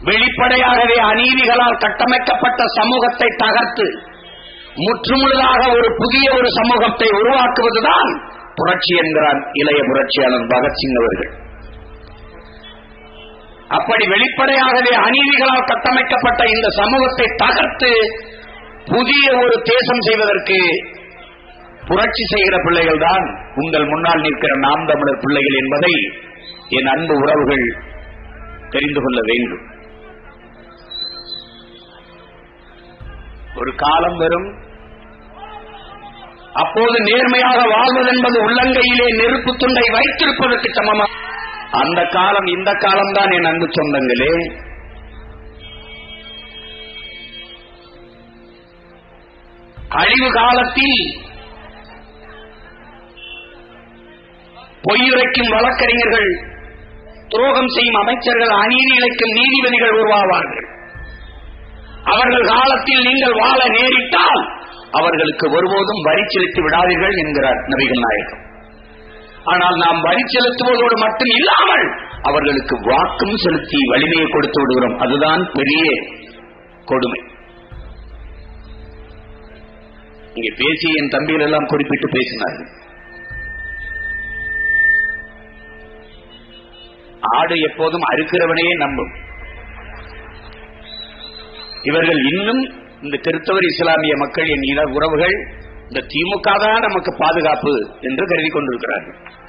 வெளிப்படையாகவே அநீதிகளால் கட்டமைக்கப்பட்ட சமூகத்தை தகர்த்து முற்றுமுழுதாக ஒரு புதிய ஒரு சமூகத்தை உருவாக்குவதுதான் புரட்சி என்கிறான் இளைய புரட்சியாளர் பகத்சிங் அவர்கள் அப்படி வெளிப்படையாகவே அநீதிகளால் கட்டமைக்கப்பட்ட இந்த சமூகத்தை தகர்த்து புதிய ஒரு தேசம் செய்வதற்கு புரட்சி செய்கிற பிள்ளைகள் தான் உங்கள் முன்னால் நிற்கிற நாம் தமிழர் பிள்ளைகள் என்பதை என் அன்பு உறவுகள் தெரிந்து கொள்ள வேண்டும் ஒரு காலம் வரும் அப்போது நேர்மையாக வாழ்வதென்பது உள்ளங்கையிலே நெருப்பு துண்டை வைத்திருப்பதற்கு சமமா அந்த காலம் இந்த காலம்தான் என் அன்பு சொந்தங்களே அழிவு காலத்தில் பொய்யுரைக்கும் வழக்கறிஞர்கள் துரோகம் செய்யும் அமைச்சர்கள் அநீதி இழைக்கும் நீதிபதிகள் உருவாவார்கள் அவர்கள் காலத்தில் நீங்கள் வாழ நேரிட்டால் அவர்களுக்கு ஒருபோதும் வரி செலுத்தி விடாதீர்கள் என்கிறார் நபிகள் நாயகம் ஆனால் நாம் வரி செலுத்துவதோடு மட்டும் இல்லாமல் அவர்களுக்கு வாக்கும் செலுத்தி வலிமையை கொடுத்து விடுகிறோம் அதுதான் பெரிய கொடுமை இங்கே பேசி என் தம்பிகள் எல்லாம் குறிப்பிட்டு பேசினார்கள் ஆடு எப்போதும் அறுக்கிறவனையே நம்பும் இவர்கள் இன்னும் இந்த கிறிஸ்தவர் இஸ்லாமிய மக்கள் என் இன உறவுகள் இந்த திமுக தான் நமக்கு பாதுகாப்பு என்று கருதி கொண்டிருக்கிறார்கள்